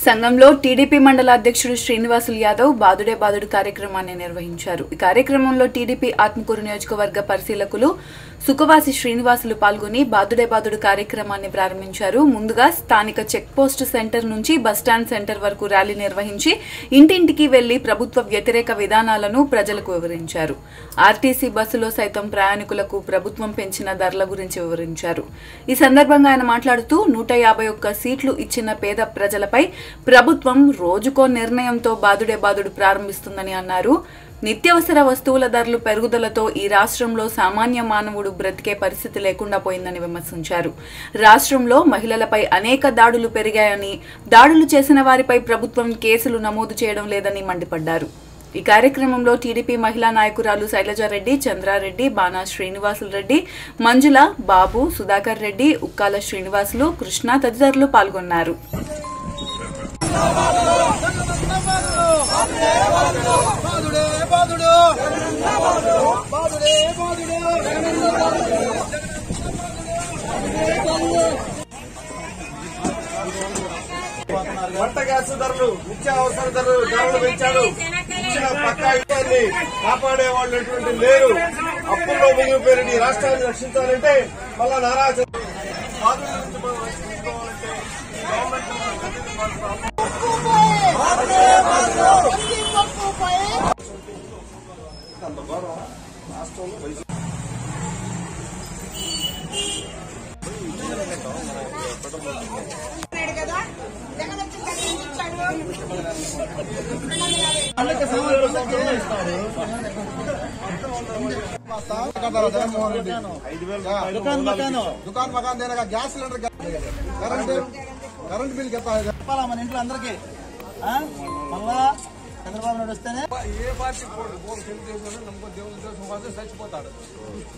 సంఘంలో టీడీపీ మండల అధ్యక్షుడు శ్రీనివాసులు యాదవ్ బాదుడే బాదుడు కార్యక్రమాన్ని నిర్వహించారు ఈ కార్యక్రమంలో టీడీపీ ఆత్మకూరు నియోజకవర్గ పరిశీలకులు సుఖవాసి శ్రీనివాసులు పాల్గొని బాదుడే బాదుడు కార్యక్రమాన్ని ప్రారంభించారు ముందుగా స్థానిక చెక్ పోస్ట్ సెంటర్ నుంచి బస్టాండ్ సెంటర్ వరకు ర్యాలీ నిర్వహించి ఇంటింటికి వెళ్లి ప్రభుత్వ వ్యతిరేక విధానాలను ప్రజలకు వివరించారు ఆర్టీసీ బస్సులో సైతం ప్రయాణికులకు ప్రభుత్వం పెంచిన ధరల గురించి వివరించారు ఈ సందర్భంగా ఆయన మాట్లాడుతూ నూట యాభై ఒక్క సీట్లు ఇచ్చిన పేద ప్రజలపై ప్రభుత్వం రోజుకో నిర్ణయంతో బాదుడే బాదుడు ప్రారంభిస్తుందని అన్నారు నిత్యావసర వస్తువుల ధరలు పెరుగుదలతో ఈ రాష్ట్రంలో సామాన్య మానవుడు బ్రతికే పరిస్థితి లేకుండా పోయిందని విమర్శించారు రాష్ట్రంలో మహిళలపై అనేక దాడులు పెరిగాయని దాడులు చేసిన వారిపై ప్రభుత్వం కేసులు నమోదు చేయడం లేదని మండిపడ్డారు ఈ కార్యక్రమంలో టీడీపీ మహిళా నాయకురాలు శైలజారెడ్డి చంద్రారెడ్డి బాణా శ్రీనివాసులు రెడ్డి మంజుల బాబు సుధాకర్ రెడ్డి ఉక్కాల శ్రీనివాసులు కృష్ణ తదితరులు పాల్గొన్నారు బాదుడే బాదుడు బాదుడే బాదుడు వంట గ్యాస్ ధరలు నిత్యావసర ధరలు ధరలు పెంచాడు ఇచ్చిన పక్కా ఇబ్బంది కాపాడే వాళ్ళు ఎటువంటి లేరు అప్పుల్లో మునిగిపోయిన ఈ రాష్ట్రాన్ని రక్షించాలంటే మళ్ళా నారా చంద్ర- బాధల నుంచి మనం రక్షించుకోవాలంటే గవర్నమెంట్ మన గతిని మార్చాలి. రాష్ట్రంలో వైసీపీ కదా జగన్ వచ్చి తగ్గించాడు జగన్మోహన్ రెడ్డి దుకాన్ మకాన్ దుకాన్ మకాన్ దేనిగా gas cylinder current current bill చెప్పాలి చెప్పాలా మన ఇంట్లో అందరికి మళ్ళా చంద్రబాబు నాయుడు వస్తేనే ఏ పార్టీ తెలుగుదేశం నమ్మకం దేవుడు చచ్చిపోతాడు